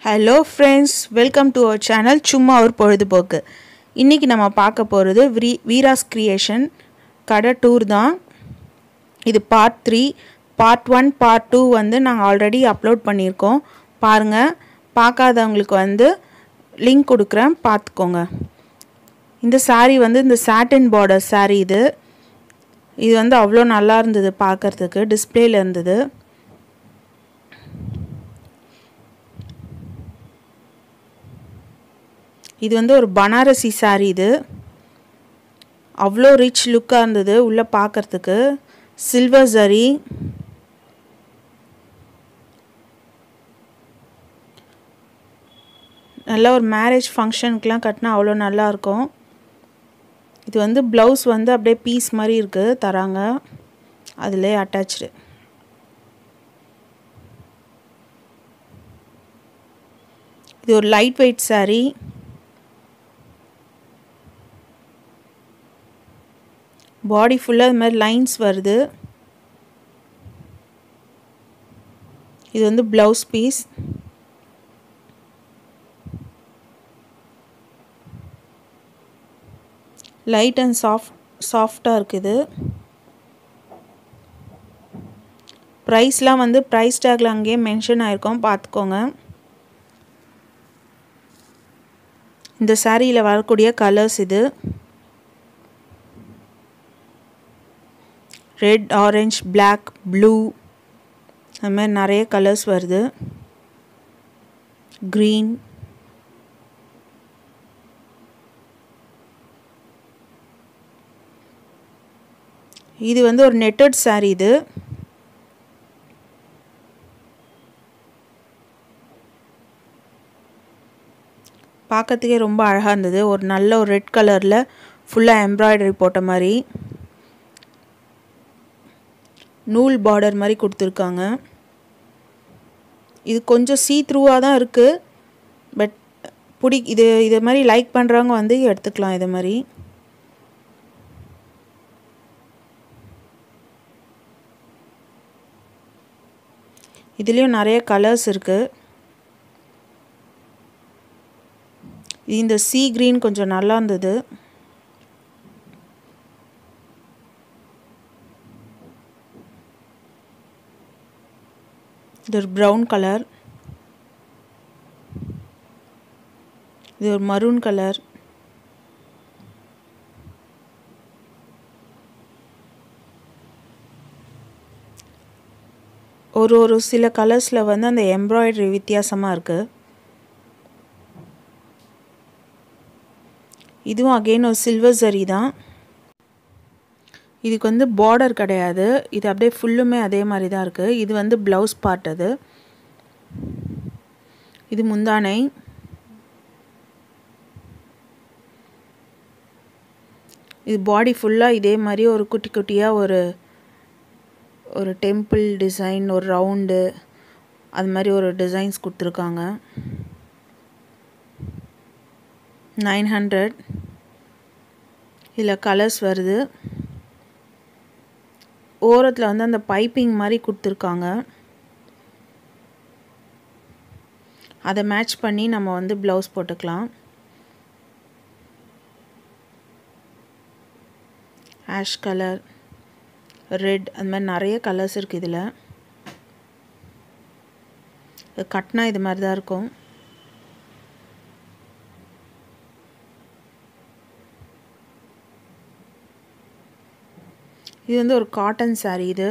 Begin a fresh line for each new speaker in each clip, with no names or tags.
hello friends welcome to our channel சும்மா ஒரு பொழுதுபோக்கு இன்றைக்கி நம்ம பார்க்க போகிறது வீ வீராஸ் கிரியேஷன் கடை டூர் தான் இது part three part one part two வந்து நாங்கள் ஆல்ரெடி அப்லோட் பண்ணியிருக்கோம் பாருங்கள் பார்க்காதவங்களுக்கு வந்து லிங்க் கொடுக்குறேன் பார்த்துக்கோங்க இந்த saree வந்து இந்த சாட்டின் பார்டர் saree இது இது வந்து அவ்வளோ நல்லா இருந்தது பார்க்குறதுக்கு டிஸ்பிளேல இருந்தது இது வந்து ஒரு பனாரசி saree இது அவ்வளோ ரிச் லுக்காக இருந்தது உள்ளே பார்க்குறதுக்கு சில்வர் ஜரி நல்ல ஒரு மேரேஜ் ஃபங்க்ஷனுக்குலாம் கட்டினா அவ்வளோ நல்லாயிருக்கும் இது வந்து ப்ளவுஸ் வந்து அப்படியே பீஸ் மாதிரி இருக்குது தராங்க அதிலே அட்டாச்சு இது ஒரு லைட் வெயிட் saree பாடி ஃபுல்லாக இது மாதிரி லைன்ஸ் வருது இது வந்து blouse piece light and soft சாஃப்டாக இருக்குது ப்ரைஸ்லாம் வந்து ப்ரைஸ் டேக்கில் அங்கேயே மென்ஷன் ஆயிருக்கும் பார்த்துக்கோங்க இந்த சாரியில் வரக்கூடிய கலர்ஸ் இது ரெட் ஆரஞ்ச் பிளாக் ப்ளூ அது மாதிரி நிறைய கலர்ஸ் வருது க்ரீன் இது வந்து ஒரு நெட்டட் saree இது பார்க்கறதுக்கே ரொம்ப அழகாக இருந்தது ஒரு நல்ல ஒரு ரெட் கலரில் ஃபுல்லாக எம்ப்ராய்டரி போட்ட மாதிரி நூல் பார்டர் மாதிரி கொடுத்துருக்காங்க இது கொஞ்சம் சீ த்ரூவாக தான் இருக்குது பட் பிடி இது இது மாதிரி லைக் பண்ணுறவங்க வந்து எடுத்துக்கலாம் இது மாதிரி இதுலேயும் நிறைய கலர்ஸ் இருக்குது இந்த சீ க்ரீன் கொஞ்சம் நல்லா இருந்தது இது ஒரு ப்ரௌன் கலர் இது ஒரு மரூன் கலர் ஒரு ஒரு சில கலர்ஸில் வந்து அந்த எம்ப்ராய்டரி வித்தியாசமாக இருக்குது இதுவும் அகெயின் ஒரு சில்வர் சரி தான் இதுக்கு வந்து பார்டர் கிடையாது இது அப்படியே ஃபுல்லுமே அதே மாதிரி தான் இருக்குது இது வந்து ப்ளவுஸ் பார்ட் அது இது முந்தானை இது பாடி ஃபுல்லாக இதே மாதிரி ஒரு குட்டி குட்டியாக ஒரு ஒரு டெம்பிள் டிசைன் ஒரு ரவுண்டு அது மாதிரி ஒரு டிசைன்ஸ் கொடுத்துருக்காங்க நைன் ஹண்ட்ரட் இதில் கலர்ஸ் வருது ஓரத்தில் வந்து அந்த பைப்பிங் மாதிரி கொடுத்துருக்காங்க அதை மேட்ச் பண்ணி நம்ம வந்து ப்ளவுஸ் போட்டுக்கலாம் ஆஷ் கலர் ரெட் அந்த மாதிரி நிறைய கலர்ஸ் இருக்குது இதில் இது கட்டினா இது மாதிரி தான் இருக்கும் இது வந்து ஒரு காட்டன் saree இது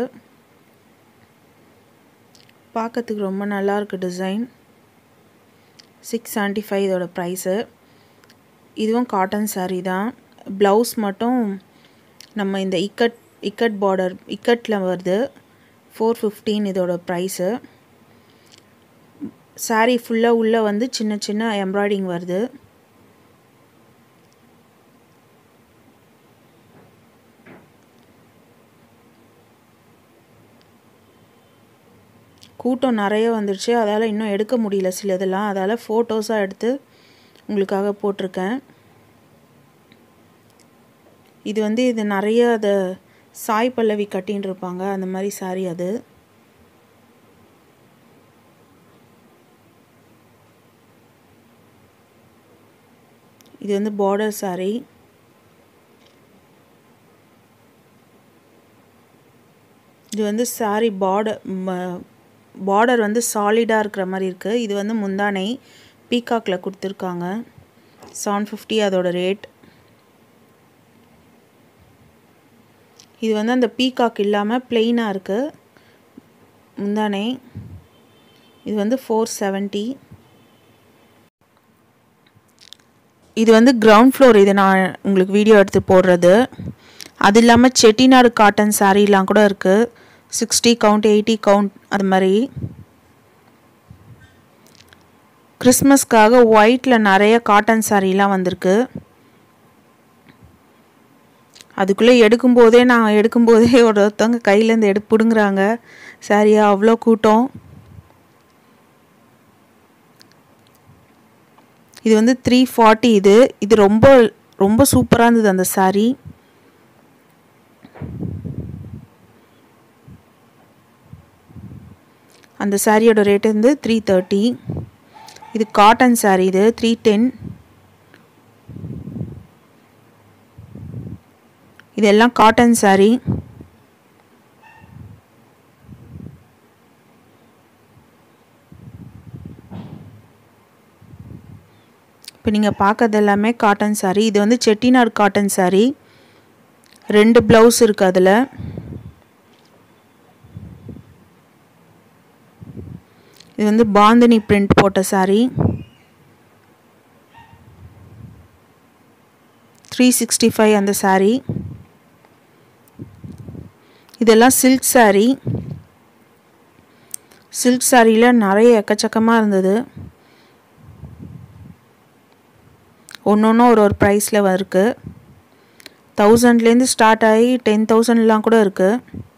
பார்க்கறதுக்கு ரொம்ப நல்லா இருக்கு டிசைன் சிக்ஸ் செவன்ட்டி ஃபைவ் இதோட ப்ரைஸு இதுவும் காட்டன் saree தான் ப்ளவுஸ் மட்டும் நம்ம இந்த இக்கட் இக்கட் பார்டர் இக்கட்டில் வருது ஃபோர் ஃபிஃப்டீன் இதோட ப்ரைஸு saree ஃபுல்லாக உள்ளே வந்து சின்ன சின்ன எம்ப்ராய்டிங் வருது கூட்டம் நிறைய வந்துடுச்சு அதால் இன்னும் எடுக்க முடியல சிலதெல்லாம் அதால் ஃபோட்டோஸாக எடுத்து உங்களுக்காக போட்டிருக்கேன் இது வந்து இது நிறைய அதை சாய் பல்லவி கட்டின்னு இருப்பாங்க அந்த மாதிரி saree அது இது வந்து பார்டர் saree இது வந்து saree பார்டர் பார்டர் வந்து சாலிடாக இருக்கிற மாதிரி இருக்குது இது வந்து முந்தானை பீகாக்கில் கொடுத்துருக்காங்க செவன் ஃபிஃப்டி அதோட ரேட் இது வந்து அந்த பீகாக் இல்லாமல் பிளெயினாக இருக்குது முந்தானை இது வந்து ஃபோர் செவன்ட்டி இது வந்து கிரவுண்ட் ஃப்ளோர் இது நான் உங்களுக்கு வீடியோ எடுத்து போடுறது அது இல்லாமல் செட்டிநாடு காட்டன் சாரீலாம் கூட இருக்குது சிக்ஸ்டி கவுண்ட் எயிட்டி கவுண்ட் அது மாதிரி கிறிஸ்மஸ்க்காக ஒயிட்டில் நிறைய காட்டன் சாரீலாம் வந்திருக்கு அதுக்குள்ளே எடுக்கும்போதே நான் எடுக்கும்போதே ஒருத்தவங்க கையிலேருந்து எடு பிடுங்குறாங்க சாரியா அவ்வளோ கூட்டம் இது வந்து த்ரீ ஃபார்ட்டி இது இது ரொம்ப ரொம்ப சூப்பராக இருந்தது அந்த சாரீ அந்த சாரியோட ரேட் வந்து த்ரீ தேர்ட்டி இது காட்டன் சாரீ இது த்ரீ டென் இதெல்லாம் காட்டன் சாரீ இப்போ நீங்கள் பார்க்கறது எல்லாமே காட்டன் சாரீ இது வந்து செட்டிநாடு காட்டன் சாரீ ரெண்டு ப்ளவுஸ் இருக்குது அதில் இது வந்து பாந்தினி பிரிண்ட் போட்ட சாரீ த்ரீ சிக்ஸ்டி ஃபைவ் அந்த சாரீ இதெல்லாம் சில்க் சாரீ சில்க் சாரியில் நிறைய எக்கச்சக்கமாக இருந்தது ஒன்று ஒன்றும் ஒரு ஒரு ப்ரைஸில் இருக்குது தௌசண்ட்லேருந்து ஸ்டார்ட் ஆகி டென் தௌசண்ட்லாம் கூட இருக்குது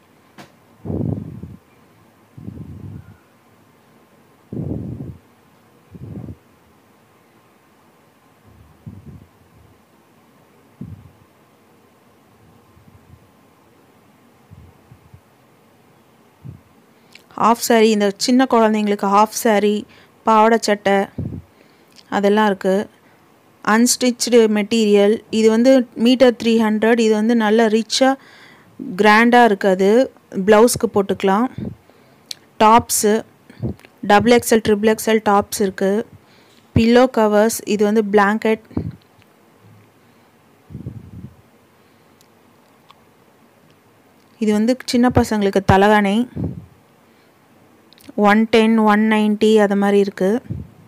ஹாஃப் சாரீ இந்த சின்ன குழந்தைங்களுக்கு ஹாஃப் சாரீ பாவாடை சட்டை அதெல்லாம் இருக்குது அன்ஸ்டிச்டு மெட்டீரியல் இது வந்து மீட்டர் த்ரீ ஹண்ட்ரட் இது வந்து நல்ல ரிச்சாக கிராண்டாக இருக்குது ப்ளவுஸ்க்கு போட்டுக்கலாம் tops double XL triple XL tops இருக்குது பில்லோ கவர்ஸ் இது வந்து பிளாங்கெட் இது வந்து சின்ன பசங்களுக்கு தலகாணை ஒன் டென் ஒன் நைன்ட்டி அது மாதிரி இருக்குது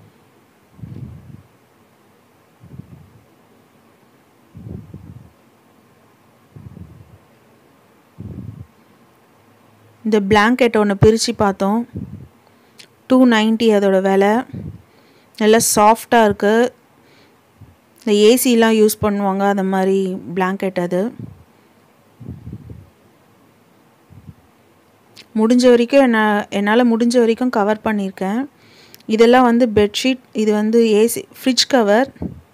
இந்த பிளாங்கெட் ஒன்று பிரித்து பார்த்தோம் டூ நைன்ட்டி அதோட விலை நல்லா சாஃப்டாக இருக்குது இந்த ஏசிலாம் யூஸ் பண்ணுவாங்க அந்த மாதிரி பிளாங்கெட் அது முடிஞ்ச வரைக்கும் என்ன என்னால் முடிஞ்ச வரைக்கும் கவர் பண்ணியிருக்கேன் இதெல்லாம் வந்து பெட்ஷீட் இது வந்து ஏசி ஃப்ரிட்ஜ் கவர்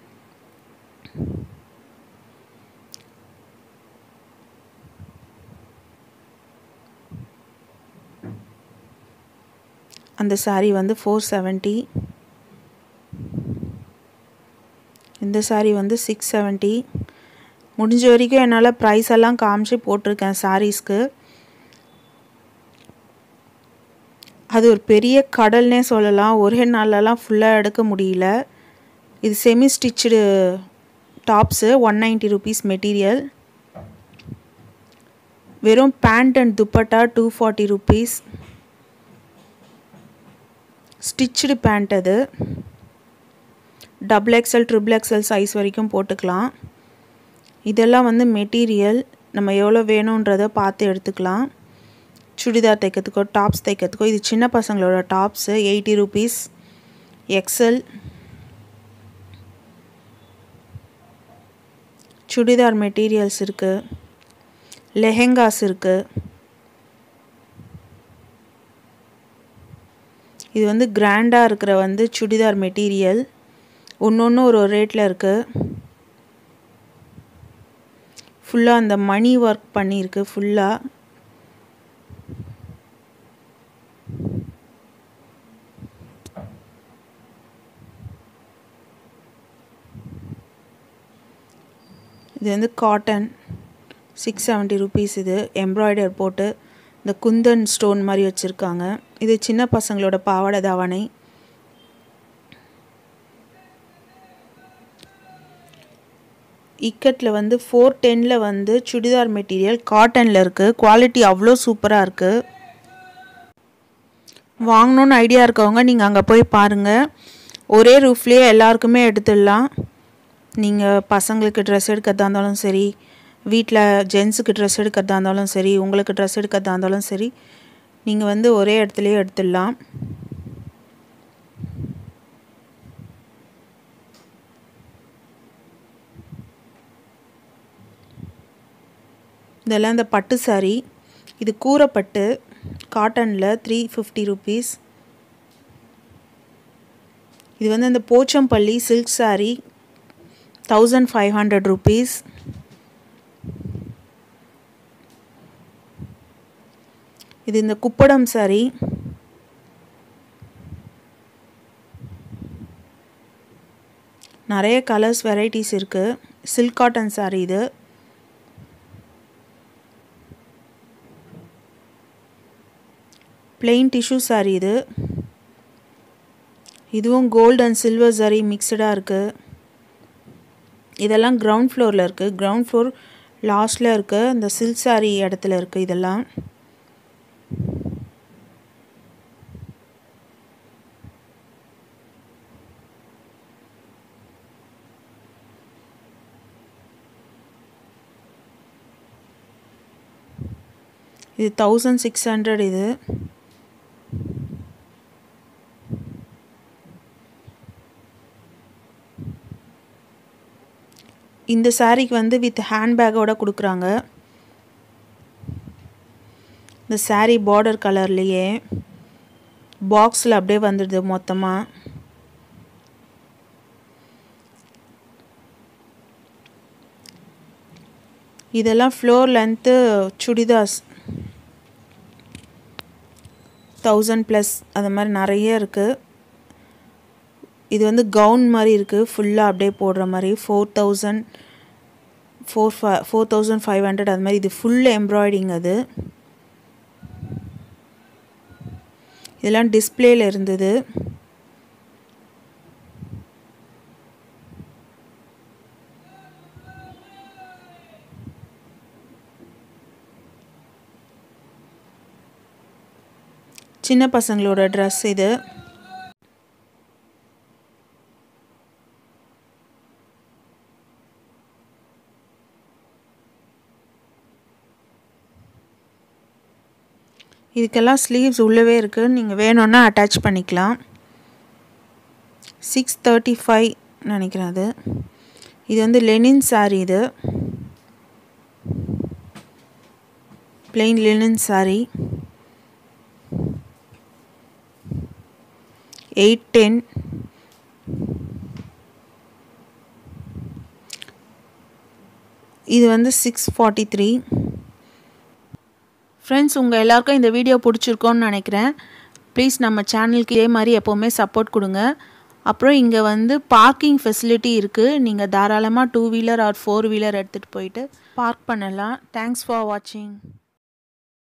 அந்த சாரீ வந்து ஃபோர் செவன்ட்டி இந்த சாரீ வந்து சிக்ஸ் செவன்ட்டி முடிஞ்ச வரைக்கும் என்னால் ப்ரைஸ் எல்லாம் காமிச்சு போட்டிருக்கேன் சாரீஸ்க்கு அது ஒரு பெரிய கடல்னே சொல்லலாம் ஒரே நாள்லலாம் ஃபுல்லாக எடுக்க முடியல இது semi stitched tops one ninety rupees material வெறும் pant and dupatta two forty rupees stitched pant அது double XL triple XL size வரைக்கும் போட்டுக்கலாம் இதெல்லாம் வந்து மெட்டீரியல் நம்ம எவ்வளோ வேணுன்றதை பார்த்து எடுத்துக்கலாம் சுடிதார் தைக்கிறதுக்கோ டாப்ஸ் தைக்கிறதுக்கோ இது சின்ன பசங்களோட tops eighty rupees XL churidar materials இருக்குது லெஹெங்காஸ் இருக்குது இது வந்து கிராண்டாக இருக்கிற வந்து சுடிதார் மெட்டீரியல் ஒன்று ஒன்று ஒரு ஒரு ரேட்டில் இருக்குது ஃபுல்லாக அந்த மணி ஒர்க் பண்ணியிருக்கு ஃபுல்லாக இது வந்து காட்டன் சிக்ஸ் செவன்ட்டி ருபீஸ் இது எம்ப்ராய்டர் போட்டு இந்த குந்தன் ஸ்டோன் மாதிரி வச்சுருக்காங்க இது சின்ன பசங்களோட பாவாடை தாவணை இக்கட்டில் வந்து ஃபோர் டென்னில் வந்து சுடிதார் மெட்டீரியல் காட்டனில் இருக்குது குவாலிட்டி அவ்வளோ சூப்பராக இருக்குது வாங்கணுன்னு ஐடியா இருக்கவங்க நீங்கள் அங்கே போய் பாருங்கள் ஒரே ரூஃப்லேயே எல்லாருக்குமே எடுத்துடலாம் நீங்கள் பசங்களுக்கு ட்ரெஸ் எடுக்கிறதா இருந்தாலும் சரி வீட்டில் ஜென்ஸுக்கு ட்ரெஸ் எடுக்கிறதா இருந்தாலும் சரி உங்களுக்கு ட்ரெஸ் எடுக்கிறதா இருந்தாலும் சரி நீங்கள் வந்து ஒரே இடத்துலையே எடுத்துடலாம் இதெல்லாம் இந்த பட்டு சாரி இது கூரைப்பட்டு காட்டனில் த்ரீ ஃபிஃப்டி ருபீஸ் இது வந்து இந்த Pochampally silk sari thousand five hundred rupees இது இந்த குப்படம் சாரி நிறைய கலர்ஸ் வெரைட்டிஸ் இருக்குது சில்க் காட்டன் சாரி இது பிளெயின் டிஷ்யூ சாரி இது இதுவும் கோல்டு அண்ட் சில்வர் சாரி மிக்சடாக இருக்குது இதெல்லாம் கிரவுண்ட் ஃப்ளோரில் இருக்குது கிரவுண்ட் ஃப்ளோர் லாஸ்ட்டில் இருக்குது இந்த சில்க் சாரி இடத்துல இருக்குது இதெல்லாம் இது தௌசண்ட் சிக்ஸ் ஹண்ட்ரட் இது இந்த சாரீக்கு வந்து வித் ஹேண்ட்பேக்கோட கொடுக்குறாங்க இந்த சாரீ பார்டர் கலர்லேயே பாக்ஸில் அப்படியே வந்துடுது மொத்தமாக இதெல்லாம் floor length churidars thousand plus அது மாதிரி நிறைய இருக்குது இது வந்து கவுன் மாதிரி இருக்குது ஃபுல்லாக அப்படியே போடுற மாதிரி four thousand four five four thousand five hundred அது மாதிரி இது ஃபுல் எம்ப்ராய்டிங் அது இதெல்லாம் டிஸ்பிளேயில் இருந்தது சின்ன பசங்களோட ட்ரெஸ் இது இதுக்கெல்லாம் ஸ்லீவ்ஸ் உள்ளவே இருக்குது நீங்கள் வேணும்னா அட்டாச் பண்ணிக்கலாம் சிக்ஸ் தேர்ட்டி ஃபைவ் நினைக்கிறேன் அது இது வந்து லெனின் சாரீ இது plain linen sari eight ten இது வந்து சிக்ஸ் ஃபார்ட்டி த்ரீ ஃப்ரெண்ட்ஸ் உங்கள் எல்லாருக்கும் இந்த வீடியோ பிடிச்சிருக்கோன்னு நினைக்கிறேன் ப்ளீஸ் நம்ம சேனலுக்கு இதே மாதிரி எப்போவுமே சப்போர்ட் கொடுங்க அப்புறம் இங்கே வந்து பார்க்கிங் ஃபெசிலிட்டி இருக்குது நீங்கள் தாராளமாக two wheeler or four wheeler எடுத்துகிட்டு போயிட்டு பார்க் பண்ணலாம் தேங்க்ஸ் ஃபார் வாட்சிங்